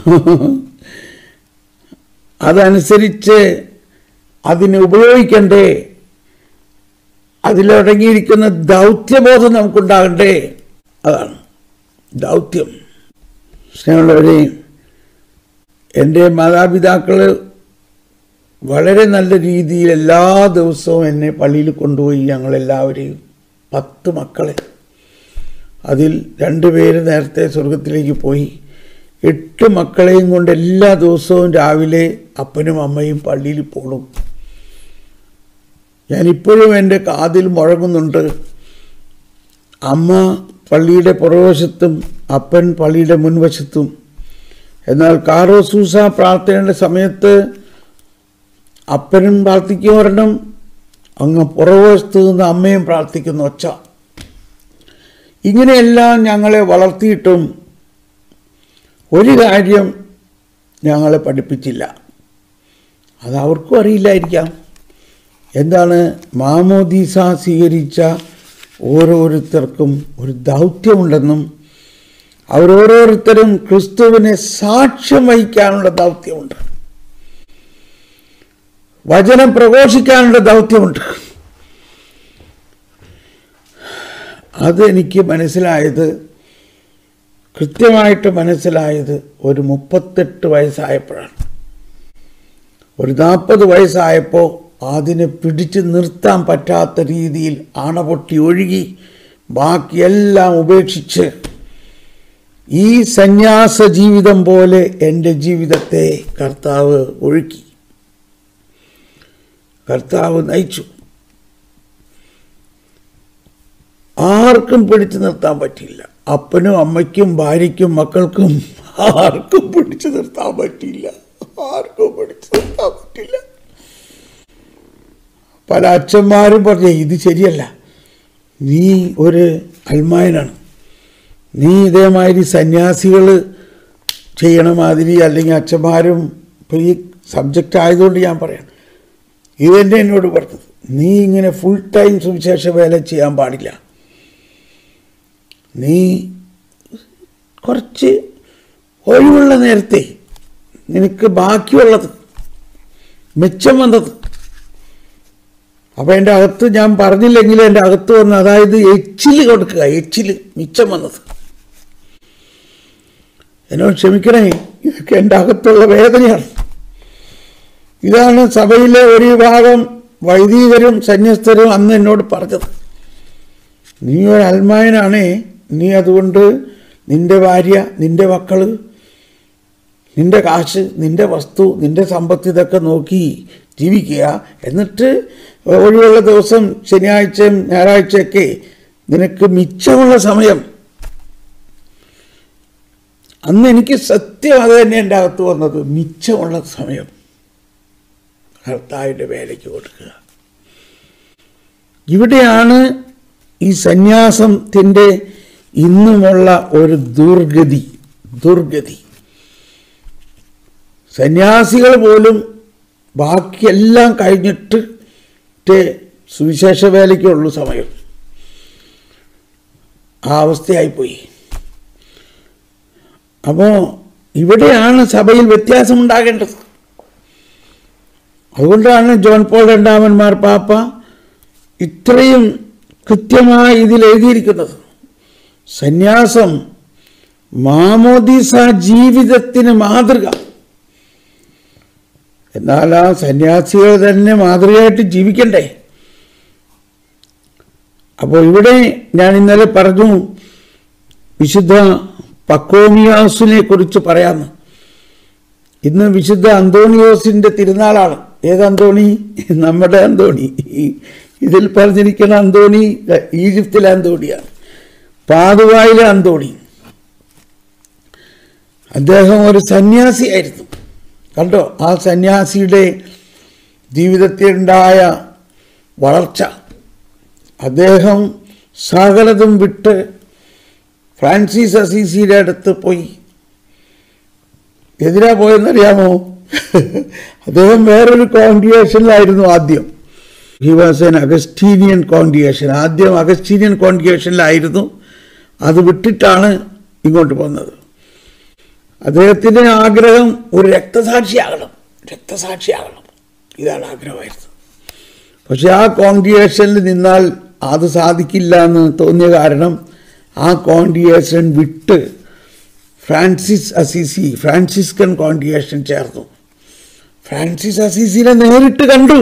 അതനുസരിച്ച് അതിനെ ഉപയോഗിക്കണ്ടേ അതിലടങ്ങിയിരിക്കുന്ന ദൗത്യബോധം നമുക്കുണ്ടാകണ്ടേ അതാണ് ദൗത്യം സ്നേഹമുള്ളവരെ എൻ്റെ മാതാപിതാക്കൾ വളരെ നല്ല രീതിയിൽ എല്ലാ ദിവസവും എന്നെ പള്ളിയിൽ കൊണ്ടുപോയി ഞങ്ങളെല്ലാവരെയും പത്ത് മക്കളെ അതിൽ രണ്ടുപേര് നേരത്തെ സ്വർഗത്തിലേക്ക് പോയി എട്ട് മക്കളെയും കൊണ്ട് എല്ലാ ദിവസവും രാവിലെ അപ്പനും അമ്മയും പള്ളിയിൽ പോകണം ഞാനിപ്പോഴും എൻ്റെ കാതിൽ മുഴങ്ങുന്നുണ്ട് അമ്മ പള്ളിയുടെ പുറവശത്തും അപ്പൻ പള്ളിയുടെ മുൻവശത്തും എന്നാൽ കാറോസൂസ പ്രാർത്ഥനയുടെ സമയത്ത് അപ്പനും പ്രാർത്ഥിക്കും ഒരെണ്ണം അങ്ങ് പുറവശത്ത് നിന്ന് അമ്മയും പ്രാർത്ഥിക്കുന്ന ഒച്ച ഇങ്ങനെയെല്ലാം ഞങ്ങളെ വളർത്തിയിട്ടും ഒരു കാര്യം ഞങ്ങളെ പഠിപ്പിച്ചില്ല അത് അവർക്കും അറിയില്ലായിരിക്കാം എന്താണ് മാമോദീസ സ്വീകരിച്ച ഓരോരുത്തർക്കും ഒരു ദൗത്യമുണ്ടെന്നും അവരോരോരുത്തരും ക്രിസ്തുവിനെ സാക്ഷ്യം വഹിക്കാനുള്ള ദൗത്യമുണ്ട് വചനം പ്രഘോഷിക്കാനുള്ള ദൗത്യമുണ്ട് അതെനിക്ക് മനസ്സിലായത് കൃത്യമായിട്ട് മനസ്സിലായത് ഒരു മുപ്പത്തെട്ട് വയസ്സായപ്പോഴാണ് ഒരു നാൽപ്പത് വയസ്സായപ്പോൾ അതിനെ പിടിച്ചു നിർത്താൻ പറ്റാത്ത രീതിയിൽ അണപൊട്ടി ഒഴുകി ബാക്കിയെല്ലാം ഉപേക്ഷിച്ച് ഈ സന്യാസ ജീവിതം പോലെ എൻ്റെ ജീവിതത്തെ കർത്താവ് ഒഴുക്കി കർത്താവ് നയിച്ചു ആർക്കും പിടിച്ചു നിർത്താൻ പറ്റിയില്ല അപ്പനും അമ്മയ്ക്കും ഭാര്യയ്ക്കും മക്കൾക്കും ആർക്കും പിടിച്ചു നിർത്താൻ പറ്റിയില്ല ആർക്കും പിടിച്ചു നിർത്താൻ പറ്റില്ല പല അച്ഛന്മാരും പറഞ്ഞു ഇത് ശരിയല്ല നീ ഒരു അൽമായനാണ് നീ ഇതേമാതിരി സന്യാസികൾ ചെയ്യണ മാതിരി അല്ലെങ്കിൽ അച്ഛന്മാരും ഇപ്പം ഈ സബ്ജക്റ്റ് ആയതുകൊണ്ട് ഞാൻ പറയാം ഇത് തന്നെ എന്നോട് പറഞ്ഞത് നീ ഇങ്ങനെ ഫുൾ ടൈം സുവിശേഷ വേല ചെയ്യാൻ പാടില്ല നീ കുറച്ച് ഒഴിവുള്ള നേരത്തെ നിനക്ക് ബാക്കിയുള്ളത് മിച്ചം വന്നത് അപ്പം എൻ്റെ അകത്ത് ഞാൻ പറഞ്ഞില്ലെങ്കിൽ എൻ്റെ അകത്ത് വന്ന് അതായത് എച്ചിൽ കൊടുക്കുക എച്ചിൽ മിച്ചം വന്നത് എന്നോട് ക്ഷമിക്കണേ ഇതൊക്കെ എൻ്റെ അകത്തുള്ള വേദനയാണ് ഇതാണ് സഭയിലെ ഒരു വിഭാഗം വൈദികരും സന്യസ്തരും അന്ന് എന്നോട് പറഞ്ഞത് നീ ഒരു അൽമായനാണേ നീ അതുകൊണ്ട് നിന്റെ ഭാര്യ നിന്റെ മക്കള് നിന്റെ കാശ് നിന്റെ വസ്തു നിന്റെ സമ്പത്ത് ഇതൊക്കെ നോക്കി ജീവിക്കുക എന്നിട്ട് ഒഴിവുള്ള ദിവസം ശനിയാഴ്ചയും ഞായറാഴ്ചയൊക്കെ നിനക്ക് മിച്ചമുള്ള സമയം അന്ന് എനിക്ക് സത്യം അത് തന്നെ എൻ്റെ അകത്ത് വന്നത് മിച്ചമുള്ള സമയം കർത്താവിൻ്റെ വേലയ്ക്ക് കൊടുക്കുക ഇവിടെയാണ് ഈ സന്യാസത്തിൻ്റെ ഇന്നുമുള്ള ഒരു ദുർഗതി ദുർഗതി സന്യാസികൾ പോലും ബാക്കിയെല്ലാം കഴിഞ്ഞിട്ട് സുവിശേഷ വേലയ്ക്കുള്ളൂ സമയം ആ അവസ്ഥയായിപ്പോയി അപ്പോൾ ഇവിടെയാണ് സഭയിൽ വ്യത്യാസമുണ്ടാകേണ്ടത് അതുകൊണ്ടാണ് ജോൺ പോൾ രണ്ടാമന്മാർ പാപ്പ ഇത്രയും കൃത്യമായി ഇതിൽ എഴുതിയിരിക്കുന്നത് സന്യാസം മാമോദീസ ജീവിതത്തിന് മാതൃക എന്നാൽ ആ സന്യാസികൾ തന്നെ മാതൃകയായിട്ട് ജീവിക്കണ്ടേ അപ്പോൾ ഇവിടെ ഞാൻ ഇന്നലെ പറഞ്ഞു വിശുദ്ധ പക്കോമിയാസിനെ കുറിച്ച് പറയാമെന്ന് ഇന്ന് വിശുദ്ധ അന്തോണിയോസിന്റെ തിരുനാളാണ് ഏത് അന്തോണി നമ്മുടെ അന്തോണി ഇതിൽ പറഞ്ഞിരിക്കുന്ന അന്തോണി ഈജിപ്തിലെ അന്തോണിയാണ് പാതുവായിലെ അന്തോണി അദ്ദേഹം ഒരു സന്യാസിയായിരുന്നു കണ്ടോ ആ സന്യാസിയുടെ ജീവിതത്തിലുണ്ടായ വളർച്ച അദ്ദേഹം സകലതും വിട്ട് ഫ്രാൻസിസ് അസീസിയുടെ അടുത്ത് പോയി എതിരാ പോയെന്നറിയാമോ അദ്ദേഹം വേറൊരു കോൺഗ്രിഗേഷനിലായിരുന്നു ആദ്യം he was an Augustinian congregation ആദ്യം അഗസ്റ്റീനിയൻ കോൺഗ്രിഗേഷനിലായിരുന്നു അത് വിട്ടിട്ടാണ് ഇങ്ങോട്ട് പോകുന്നത് അദ്ദേഹത്തിൻ്റെ ആഗ്രഹം ഒരു രക്തസാക്ഷിയാകണം രക്തസാക്ഷിയാകണം ഇതാണ് ആഗ്രഹമായിരുന്നത് പക്ഷെ ആ കോൺഗ്രിഗേഷനിൽ നിന്നാൽ അത് സാധിക്കില്ല എന്ന് തോന്നിയ കാരണം ആ കോൺഗ്രിഗേഷൻ വിട്ട് ഫ്രാൻസിസ് അസീസി ഫ്രാൻസിസ്കൻ കോൺഗ്രിഗേഷൻ ചേർന്നു ഫ്രാൻസിസ് അസീസിനെ നേരിട്ട് കണ്ടു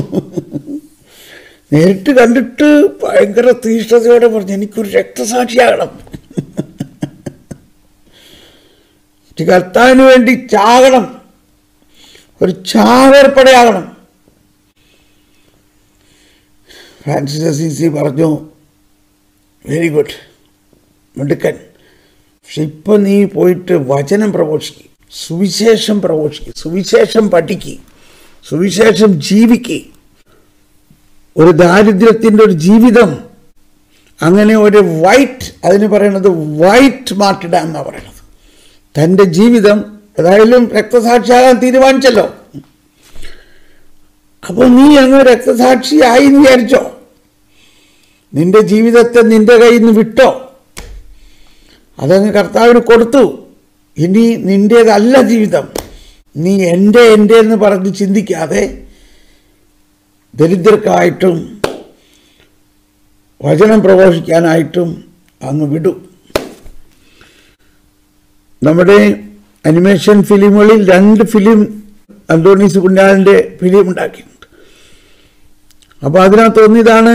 നേരിട്ട് കണ്ടിട്ട് ഭയങ്കര തീഷ്ണതയോടെ പറഞ്ഞു എനിക്കൊരു രക്തസാക്ഷിയാകണം കർത്താവിന് വേണ്ടി ചാകണം ഒരു ചാവേർപ്പടയാകണം ഫ്രാൻസിസ് അസീസി പറഞ്ഞു വെരി ഗുഡ് മിടുക്കൻ പക്ഷെ ഇപ്പം നീ പോയിട്ട് വചനം പ്രഘോഷിക്കുക സുവിശേഷം പ്രഘോഷിക്കുക സുവിശേഷം പഠിക്കുക സുവിശേഷം ജീവിക്കുക ഒരു ദാരിദ്ര്യത്തിൻ്റെ ഒരു ജീവിതം അങ്ങനെ ഒരു വൈറ്റ് അതിന് പറയണത് വൈറ്റ് മാർട്ടിട എന്നാണ് പറയണത് തൻ്റെ ജീവിതം ഏതായാലും രക്തസാക്ഷിയാകാൻ തീരുമാനിച്ചല്ലോ അപ്പോൾ നീ അങ്ങ് രക്തസാക്ഷിയായി എന്ന് വിചാരിച്ചോ നിന്റെ ജീവിതത്തെ നിന്റെ കയ്യിൽ നിന്ന് വിട്ടോ അതങ്ങ് കർത്താവിന് കൊടുത്തു ഇനി നിൻ്റേതല്ല ജീവിതം നീ എൻ്റെ എൻ്റെ എന്ന് പറഞ്ഞ് ചിന്തിക്കാതെ ദരിദ്രർക്കായിട്ടും വചനം പ്രഘോഷിക്കാനായിട്ടും അങ്ങ് വിടും നമ്മുടെ അനിമേഷൻ ഫിലിമുകളിൽ രണ്ട് ഫിലിം അന്തോണീസ് പുണ്യാളിൻ്റെ ഫിലിം ഉണ്ടാക്കിയിട്ടുണ്ട് അപ്പോൾ അതിനകത്ത് ഒന്നിതാണ്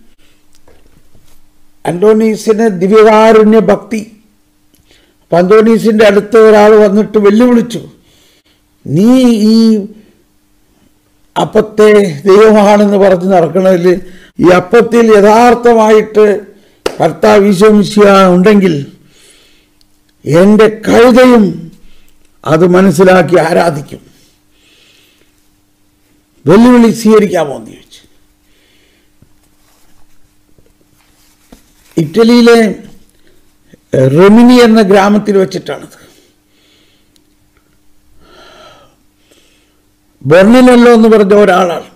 അന്തോണീസിന് ദിവ്യകാരുണ്യ ഭക്തി അപ്പം അന്തോണീസിൻ്റെ അടുത്ത് ഒരാൾ വന്നിട്ട് വെല്ലുവിളിച്ചു നീ ഈ അപ്പത്തെ ദൈവമാണെന്ന് പറഞ്ഞ് നടക്കണതിൽ ഈ അപ്പത്തിൽ യഥാർത്ഥമായിട്ട് കർത്താവ് ഈശോമിശിയ ഉണ്ടെങ്കിൽ എൻ്റെ കഴുതയും അത് മനസ്സിലാക്കി ആരാധിക്കും വെല്ലുവിളി സ്വീകരിക്കാമോ എന്ന് ചോദിച്ചു ഇറ്റലിയിലെ റെമിനി എന്ന ഗ്രാമത്തിൽ വെച്ചിട്ടാണത് ബെർണിനല്ലോ എന്ന് പറഞ്ഞ ഒരാളാണ്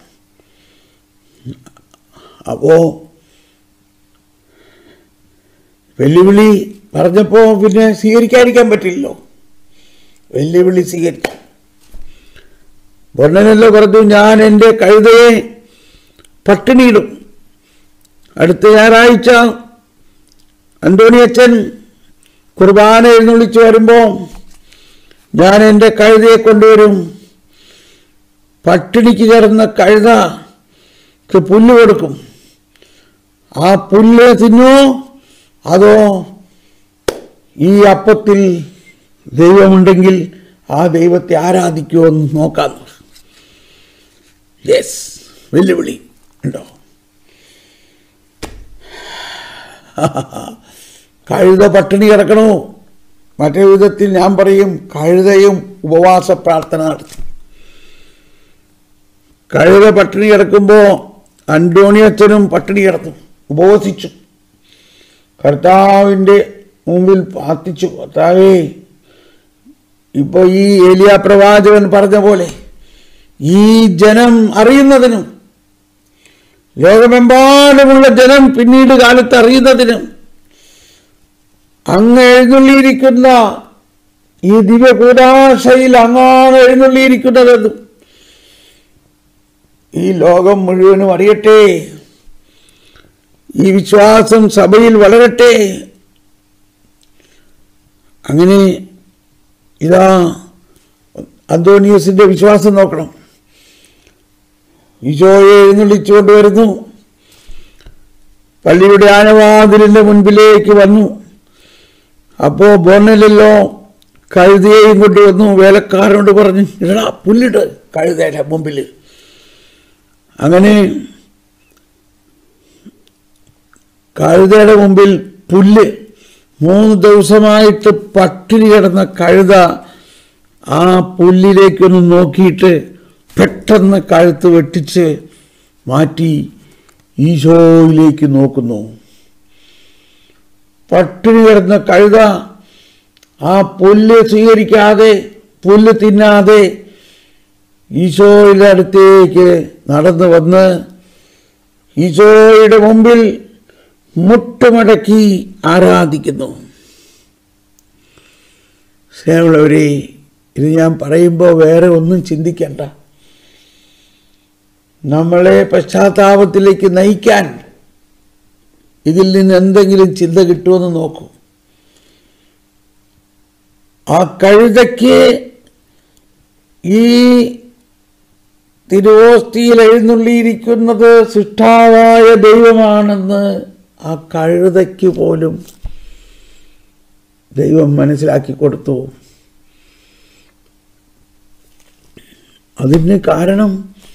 അപ്പോ വെല്ലുവിളി പറഞ്ഞപ്പോൾ പിന്നെ സ്വീകരിക്കാതിരിക്കാൻ പറ്റില്ലല്ലോ വെല്ലുവിളി സ്വീകരിച്ചു ബെർണനല്ലോ പറഞ്ഞു ഞാൻ എൻ്റെ കഴുതയെ പട്ടിണിയിടും അടുത്ത ഞായറാഴ്ച അന്തോണിയച്ചൻ കുർബാന എഴുന്നള്ളിച്ച് വരുമ്പോൾ ഞാൻ എൻ്റെ കഴുതയെ കൊണ്ടുവരും പട്ടിണിക്ക് കിടന്ന കഴുതക്ക് പുല്ല് കൊടുക്കും ആ പുല്ല് തിന്നോ അതോ ഈ അപ്പത്തിൽ ദൈവമുണ്ടെങ്കിൽ ആ ദൈവത്തെ ആരാധിക്കുമോ എന്ന് നോക്കാം യെസ് വെല്ലുവിളി ഉണ്ടോ കഴുത പട്ടിണി കിടക്കണോ മറ്റേ വിധത്തിൽ ഞാൻ പറയും കഴുതയും ഉപവാസ പ്രാർത്ഥന നടത്തി കഴുത പട്ടിണി കിടക്കുമ്പോൾ അന്തോണിയച്ചനും പട്ടിണി കിടന്നു ഉപവസിച്ചു കർത്താവിൻ്റെ മുമ്പിൽ പ്രാർത്ഥിച്ചു കർത്താവേ ഇപ്പോൾ ഈ ഏലിയ പ്രവാചകൻ പറഞ്ഞ പോലെ ഈ ജനം അറിയുന്നതിനും ലോകമെമ്പാടുമുള്ള ജനം പിന്നീട് കാലത്ത് അറിയുന്നതിനും അങ്ങ് എഴുന്നള്ളിയിരിക്കുന്ന ഈ ദിവ്യകൂടാശയിൽ അങ്ങാണ് എഴുന്നള്ളിയിരിക്കുന്നതെന്നും ഈ ലോകം മുഴുവനും അറിയട്ടെ ഈ വിശ്വാസം സഭയിൽ വളരട്ടെ അങ്ങനെ ഇതാ അന്തോണിയസിന്റെ വിശ്വാസം നോക്കണം ഈശോയെ എഴുന്നള്ളിച്ചുകൊണ്ട് വരുന്നു പള്ളിയുടെ ആനവാതിലിന്റെ മുൻപിലേക്ക് വന്നു അപ്പോ ബോർണലല്ലോ കഴുതയെയും കൊണ്ടുവന്നു വേലക്കാരനോട് പറഞ്ഞു ഇടാ പുല്ലിട് കഴുതയുടെ മുമ്പിൽ അങ്ങനെ കഴുതയുടെ മുമ്പിൽ പുല്ല് മൂന്ന് ദിവസമായിട്ട് പട്ടിണി കിടന്ന കഴുത ആ പുല്ലിലേക്കൊന്ന് നോക്കിയിട്ട് പെട്ടെന്ന് കഴുത്ത് വെട്ടിച്ച് മാറ്റി ഈശോയിലേക്ക് നോക്കുന്നു പട്ടിണി കിടന്ന കഴുത ആ പുല്ല് സ്വീകരിക്കാതെ പുല്ല് തിന്നാതെ ഈശോയുടെ അടുത്തേക്ക് നടന്നു വന്ന് ഈശോയുടെ മുമ്പിൽ മുട്ടുമടക്കി ആരാധിക്കുന്നു സ്നേഹമുള്ളവരെ ഇത് ഞാൻ പറയുമ്പോൾ വേറെ ഒന്നും ചിന്തിക്കണ്ട നമ്മളെ പശ്ചാത്താപത്തിലേക്ക് നയിക്കാൻ ഇതിൽ നിന്ന് എന്തെങ്കിലും ചിന്ത കിട്ടുമെന്ന് നോക്കൂ ആ കഴുതയ്ക്ക് ഈ തിരുവോസ്തിയിൽ എഴുന്നള്ളിയിരിക്കുന്നത് സൃഷ്ടാവായ ദൈവമാണെന്ന് ആ കഴുതയ്ക്ക് പോലും ദൈവം മനസ്സിലാക്കി കൊടുത്തു അതിന് കാരണം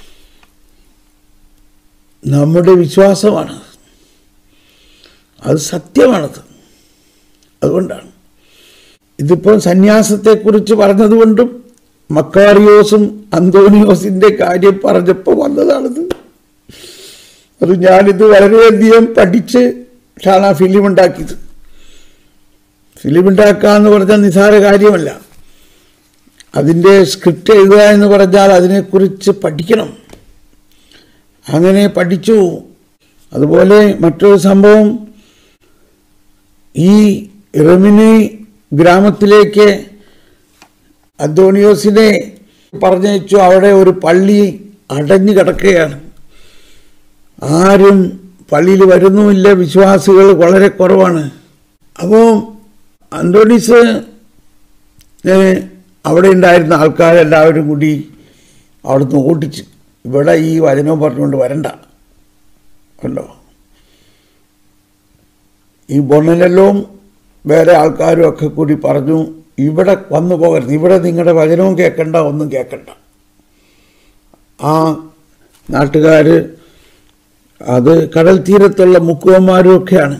നമ്മുടെ വിശ്വാസമാണ് അത് സത്യമാണത് അതുകൊണ്ടാണ് ഇതിപ്പോൾ സന്യാസത്തെക്കുറിച്ച് പറഞ്ഞതുകൊണ്ടും മക്കാറിയോസും അന്തോണിയോസിന്റെ കാര്യം പറഞ്ഞപ്പോൾ വന്നതാണിത് അത് ഞാനിത് വളരെയധികം പഠിച്ച് ാണ് ആ ഫിലിം ഉണ്ടാക്കിയത് ഫിലിം ഉണ്ടാക്കുക എന്ന് പറഞ്ഞാൽ നിസാര കാര്യമല്ല അതിൻ്റെ സ്ക്രിപ്റ്റ് എഴുതുക എന്ന് പറഞ്ഞാൽ അതിനെക്കുറിച്ച് പഠിക്കണം അങ്ങനെ പഠിച്ചു അതുപോലെ മറ്റൊരു സംഭവം ഈ റെമിനി ഗ്രാമത്തിലേക്ക് അന്തോണിയോസിനെ പറഞ്ഞയച്ചു അവിടെ ഒരു പള്ളി അടഞ്ഞു കിടക്കുകയാണ് ആരും പള്ളിയിൽ വരുന്നുമില്ല വിശ്വാസികൾ വളരെ കുറവാണ് അപ്പോൾ അന്തോണീസ് അവിടെ ഉണ്ടായിരുന്ന ആൾക്കാരെല്ലാവരും കൂടി അവിടുന്ന് ഓട്ടിച്ച് ഇവിടെ ഈ വചനം പറഞ്ഞുകൊണ്ട് വരണ്ട കണ്ടോ ഈ ബൊണ്ണനെല്ലും വേറെ ആൾക്കാരും ഒക്കെ കൂടി പറഞ്ഞു ഇവിടെ വന്നു പോകരുത് ഇവിടെ നിങ്ങളുടെ വചനവും കേൾക്കണ്ട ഒന്നും കേൾക്കണ്ട ആ നാട്ടുകാർ അത് കടൽ തീരത്തുള്ള മുക്കുവന്മാരും ഒക്കെയാണ്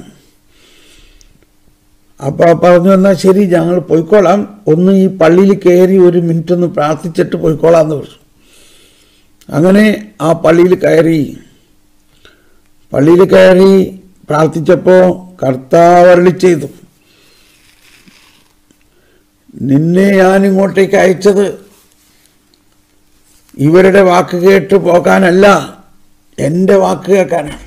അപ്പോൾ പറഞ്ഞു എന്നാൽ ശരി ഞങ്ങൾ പോയിക്കോളാം ഒന്ന് ഈ പള്ളിയിൽ കയറി ഒരു മിനിറ്റ് ഒന്ന് പ്രാർത്ഥിച്ചിട്ട് പോയിക്കോളാം എന്ന് പറഞ്ഞു അങ്ങനെ ആ പള്ളിയിൽ കയറി പള്ളിയിൽ കയറി പ്രാർത്ഥിച്ചപ്പോൾ കർത്താവ് അരുളി ചെയ്തു നിന്നെ ഞാൻ ഇങ്ങോട്ടേക്ക് അയച്ചത് ഇവരുടെ വാക്ക് കേട്ട് പോകാനല്ല എൻ്റെ വാക്ക് കേൾക്കാനാണ്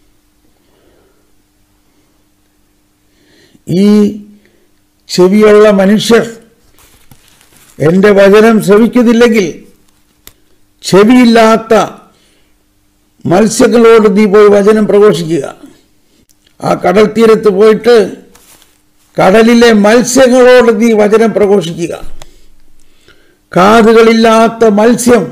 ഈ ചെവിയുള്ള മനുഷ്യർ എൻ്റെ വചനം ശ്രവിക്കുന്നില്ലെങ്കിൽ ചെവിയില്ലാത്ത മത്സ്യങ്ങളോട് നീ പോയി വചനം പ്രഘോഷിക്കുക ആ കടൽ തീരത്ത് പോയിട്ട് കടലിലെ മത്സ്യങ്ങളോട് നീ വചനം പ്രഘോഷിക്കുക കാതുകളില്ലാത്ത മത്സ്യം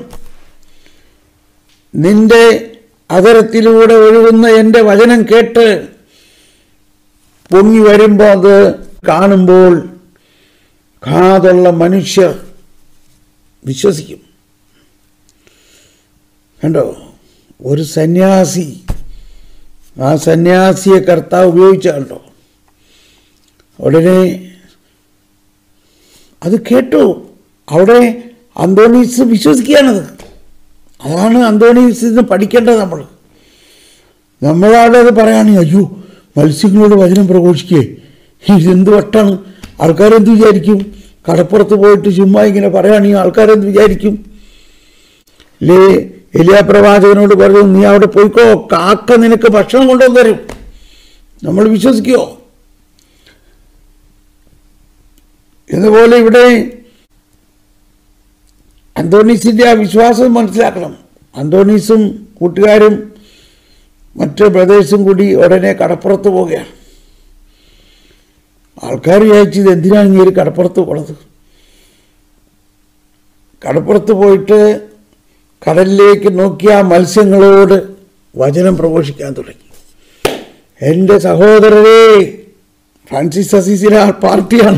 നിന്റെ അതരത്തിലൂടെ ഒഴുകുന്ന എൻ്റെ വചനം കേട്ട് പൊങ്ങി വരുമ്പോൾ അത് കാണുമ്പോൾ കാതുള്ള മനുഷ്യർ വിശ്വസിക്കും കണ്ടോ ഒരു സന്യാസി ആ സന്യാസിയെ കർത്താവ് ഉപയോഗിച്ച കണ്ടോ ഉടനെ അത് കേട്ടു അവിടെ അന്തോണീസ് വിശ്വസിക്കുകയാണത് അതാണ് അന്തോണീസിൽ നിന്ന് പഠിക്കേണ്ടത് നമ്മൾ നമ്മളവിടെ അത് പറയുകയാണെങ്കിൽ അയ്യോ മത്സ്യങ്ങളോട് വചനം പ്രഘോഷിക്കേ ഇതെന്ത് വട്ടാണ് ആൾക്കാരെന്ത് വിചാരിക്കും കടപ്പുറത്ത് പോയിട്ട് ചുമ്മാ ഇങ്ങനെ പറയുകയാണെങ്കിൽ ആൾക്കാരെന്ത് വിചാരിക്കും ലേ എലിയ പ്രവാചകനോട് പറഞ്ഞു നീ അവിടെ പോയിക്കോ കാക്ക നിനക്ക് ഭക്ഷണം കൊണ്ടുവന്ന് തരും നമ്മൾ വിശ്വസിക്കുമോ എന്നപോലെ ഇവിടെ അന്തോണീസിന്റെ ആ വിശ്വാസം മനസ്സിലാക്കണം അന്തോണീസും കൂട്ടുകാരും മറ്റ് ബ്രദേഴ്സും കൂടി ഉടനെ കടപ്പുറത്ത് പോവുകയാണ് ആൾക്കാർ വിചാരിച്ചത് എന്തിനാണ് ഇങ്ങനെ ഒരു കടപ്പുറത്ത് പോണത് കടപ്പുറത്ത് പോയിട്ട് കടലിലേക്ക് നോക്കിയ ആ മത്സ്യങ്ങളോട് വചനം പ്രഘോഷിക്കാൻ തുടങ്ങി എൻ്റെ സഹോദരരെ ഫ്രാൻസിസ് അസീസിലെ ആ പാർട്ടിയാണ്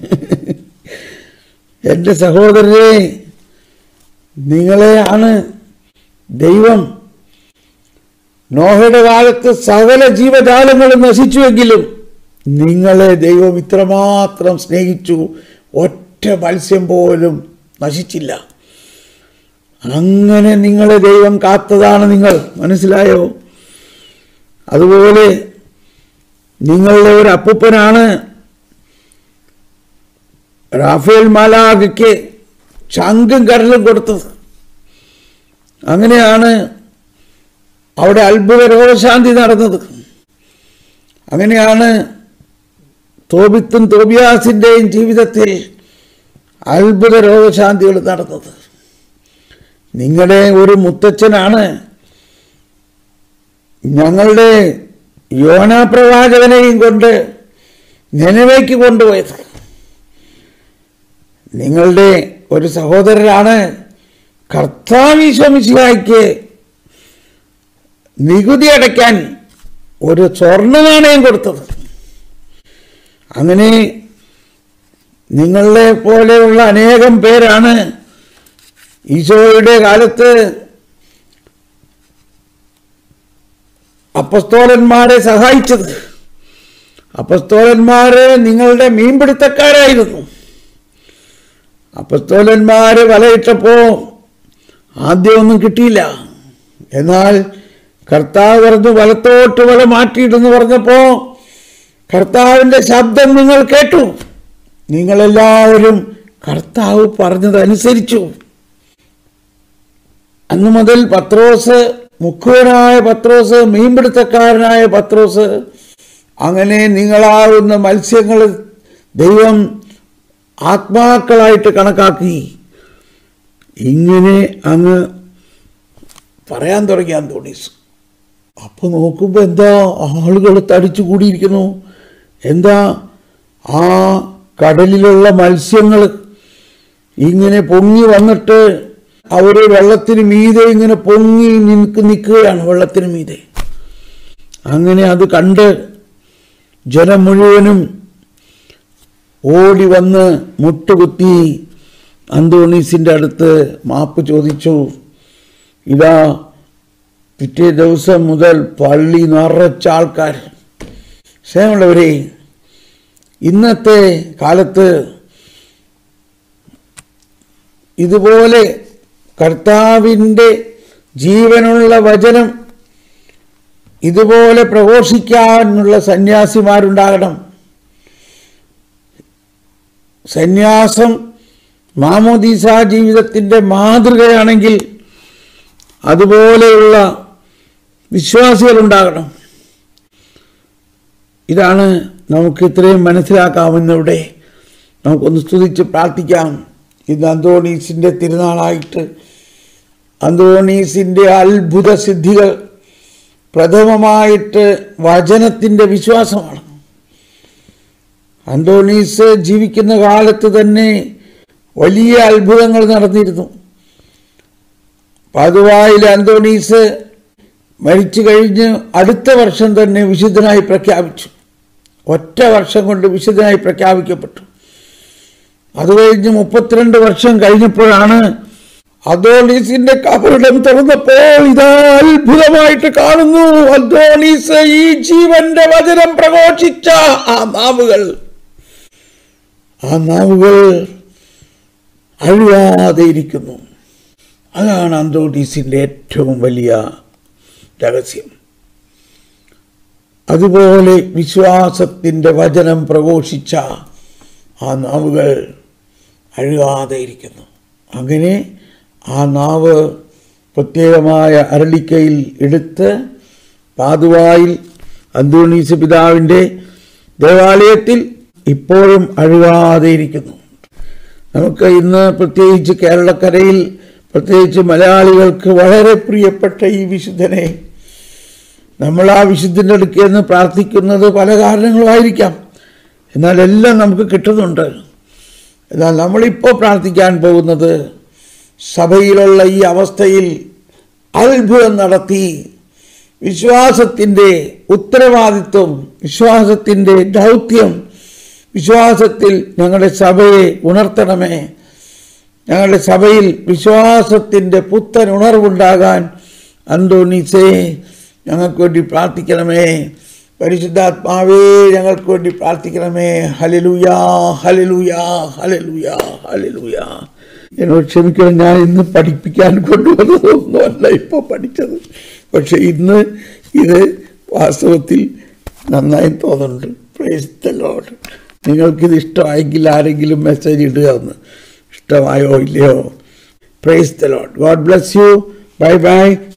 എൻ്റെ സഹോദരരെ നിങ്ങളെ ആണ് ദൈവം നോഹയുടെ കാലത്ത് സകല ജീവജാലങ്ങളും നശിച്ചുവെങ്കിലും നിങ്ങളെ ദൈവം ഇത്രമാത്രം സ്നേഹിച്ചു ഒറ്റ മത്സ്യം പോലും നശിച്ചില്ല അങ്ങനെ നിങ്ങളെ ദൈവം കാത്തതാണ് നിങ്ങൾ മനസ്സിലായോ അതുപോലെ നിങ്ങളുടെ ഒരു അപ്പൂപ്പനാണ് റാഫേൽ മാലാഖയ്ക്ക് ചങ്കും കരലും കൊടുത്തത് അങ്ങനെയാണ് അവിടെ അത്ഭുത രോഗശാന്തി നടന്നത് അങ്ങനെയാണ് തോബിത്തും തോബിയാസിൻ്റെയും ജീവിതത്തിൽ അത്ഭുത രോഗശാന്തികൾ നടന്നത് നിങ്ങളുടെ ഒരു മുത്തച്ഛനാണ് ഞങ്ങളുടെ യോനാ പ്രവാചകനെയും കൊണ്ട് നിലവേക്ക് കൊണ്ടുപോയത് നിങ്ങളുടെ ഒരു സഹോദരനാണ് കർത്താവിശ്വമിശിഹായ്ക്ക് നികുതി അടയ്ക്കാൻ ഒരു സ്വർണ്ണ നാണയം കൊടുത്തത് അങ്ങനെ നിങ്ങളെ പോലെയുള്ള അനേകം പേരാണ് ഈശോയുടെ കാലത്ത് അപ്പസ്തോലന്മാരെ സഹായിച്ചത് അപ്പസ്തോലന്മാര് നിങ്ങളുടെ മീൻപിടുത്തക്കാരായിരുന്നു അപ്പസ്തോലന്മാര് വലയിട്ടപ്പോൾ ആദ്യമൊന്നും കിട്ടിയില്ല എന്നാൽ കർത്താവ് പറഞ്ഞു വലത്തോട്ട് വല മാറ്റിയിട്ടെന്ന് പറഞ്ഞപ്പോൾ കർത്താവിൻ്റെ ശബ്ദം നിങ്ങൾ കേട്ടു നിങ്ങളെല്ലാവരും കർത്താവ് പറഞ്ഞതനുസരിച്ചു അന്നു മുതൽ പത്രോസ് മുഖ്യനായ പത്രോസ് മീൻപിടുത്തക്കാരനായ പത്രോസ് അങ്ങനെ നിങ്ങളാവുന്ന മത്സ്യങ്ങൾ ദൈവം ആത്മാക്കളായിട്ട് കണക്കാക്കി ഇങ്ങനെ അങ്ങ് പറയാൻ തുടങ്ങി അന്തോണീസ് അപ്പോൾ നോക്കുമ്പോൾ എന്താ ആളുകൾ തടിച്ചു കൂടിയിരിക്കുന്നു എന്താ ആ കടലിലുള്ള മത്സ്യങ്ങൾ ഇങ്ങനെ പൊങ്ങി വന്നിട്ട് അവർ വെള്ളത്തിന് മീതെ ഇങ്ങനെ പൊങ്ങി നിൽക്ക് നിൽക്കുകയാണ് വെള്ളത്തിന് മീതെ അങ്ങനെ അത് കണ്ട് ജനം മുഴുവനും ഓടി വന്ന് മുട്ടുകുത്തി അന്തോണീസിൻ്റെ അടുത്ത് മാപ്പ് ചോദിച്ചു ഇതാ പിറ്റേ ദിവസം മുതൽ പള്ളി നിറച്ച ആൾക്കാർ സ്നേഹമുള്ളവരെ ഇന്നത്തെ കാലത്ത് ഇതുപോലെ കർത്താവിൻ്റെ ജീവനുള്ള വചനം ഇതുപോലെ പ്രഘോഷിക്കാനുള്ള സന്യാസിമാരുണ്ടാകണം സന്യാസം മാമോദീസ ജീവിതത്തിൻ്റെ മാതൃകയാണെങ്കിൽ അതുപോലെയുള്ള വിശ്വാസികൾ ഉണ്ടാകണം ഇതാണ് നമുക്ക് ഇത്രയും മനസ്സിലാക്കാവുന്നവിടെ നമുക്കൊന്ന് സ്തുതിച്ച് പ്രാർത്ഥിക്കാം ഇന്ന് അന്തോണീസിൻ്റെ തിരുനാളായിട്ട് അന്തോണീസിൻ്റെ അത്ഭുത സിദ്ധികൾ പ്രഥമമായിട്ട് വചനത്തിൻ്റെ വിശ്വാസമാണ് അന്തോണീസ് ജീവിക്കുന്ന കാലത്ത് തന്നെ വലിയ അത്ഭുതങ്ങൾ നടന്നിരുന്നു പതുവായിലെ അന്തോണീസ് മരിച്ചു കഴിഞ്ഞ് അടുത്ത വർഷം തന്നെ വിശുദ്ധനായി പ്രഖ്യാപിച്ചു ഒറ്റ വർഷം കൊണ്ട് വിശുദ്ധനായി പ്രഖ്യാപിക്കപ്പെട്ടു അത് കഴിഞ്ഞ് മുപ്പത്തിരണ്ട് വർഷം കഴിഞ്ഞപ്പോഴാണ് അദോണീസിന്റെ കബറിടം തുറന്നപ്പോൾ ഇതാ അത്ഭുതമായിട്ട് കാണുന്നു അദോണീസ് ഈ ജീവന്റെ വചനം പ്രഘോഷിച്ച ആ നാവുകൾ ആ നാവുകൾ അഴിയാതെ ഇരിക്കുന്നു അതാണ് അന്തോണീസിന്റെ ഏറ്റവും വലിയ രഹസ്യം അതുപോലെ വിശ്വാസത്തിൻ്റെ വചനം പ്രഘോഷിച്ച ആ നാവുകൾ അഴുകാതെ ഇരിക്കുന്നു അങ്ങനെ ആ നാവ് പ്രത്യേകമായ അരളിക്കയിൽ എടുത്ത് പാതുവായിൽ അന്തോണീസ് പിതാവിൻ്റെ ദേവാലയത്തിൽ ഇപ്പോഴും അഴുകാതെ ഇരിക്കുന്നു നമുക്ക് ഇന്ന് പ്രത്യേകിച്ച് കേരളക്കരയിൽ പ്രത്യേകിച്ച് മലയാളികൾക്ക് വളരെ പ്രിയപ്പെട്ട ഈ വിശുദ്ധനെ നമ്മൾ ആ വിശുദ്ധൻ്റെ അടുക്കൽ നിന്ന് പ്രാർത്ഥിക്കുന്നത് പല കാരണങ്ങളുമായിരിക്കാം എന്നാൽ എല്ലാം നമുക്ക് കിട്ടുന്നുണ്ട് എന്നാൽ നമ്മളിപ്പോൾ പ്രാർത്ഥിക്കാൻ പോകുന്നത് സഭയിലുള്ള ഈ അവസ്ഥയിൽ അത്ഭുതം നടത്തി വിശ്വാസത്തിൻ്റെ ഉത്തരവാദിത്വം വിശ്വാസത്തിൻ്റെ ദൗത്യം വിശ്വാസത്തിൽ ഞങ്ങളുടെ സഭയെ ഉണർത്തണമേ ഞങ്ങളുടെ സഭയിൽ വിശ്വാസത്തിൻ്റെ പുത്തൻ ഉണർവുണ്ടാകാൻ അന്തോണീസേ ഞങ്ങൾക്ക് വേണ്ടി പ്രാർത്ഥിക്കണമേ പരിശുദ്ധാത്മാവേ ഞങ്ങൾക്ക് വേണ്ടി പ്രാർത്ഥിക്കണമേ ഹലലുയാ ഹലലുയാ ഹലലുയാ ഹലലുയാ എന്നോട് ക്ഷമിക്കണം ഞാൻ ഇന്ന് പഠിപ്പിക്കാൻ കൊണ്ടുവന്നതൊന്നുമല്ല ഇപ്പോൾ പഠിച്ചത് പക്ഷെ ഇന്ന് ഇത് വാസ്തവത്തിൽ നന്നായി തോന്നുന്നുണ്ട് പ്രൈസ് ദ ലോഡ് നിങ്ങൾക്കിത് ഇഷ്ടമായെങ്കിൽ ആരെങ്കിലും മെസ്സേജ് ഇടുക ഒന്ന് ഇഷ്ടമായോ ഇല്ലയോ praise the Lord God bless you bye by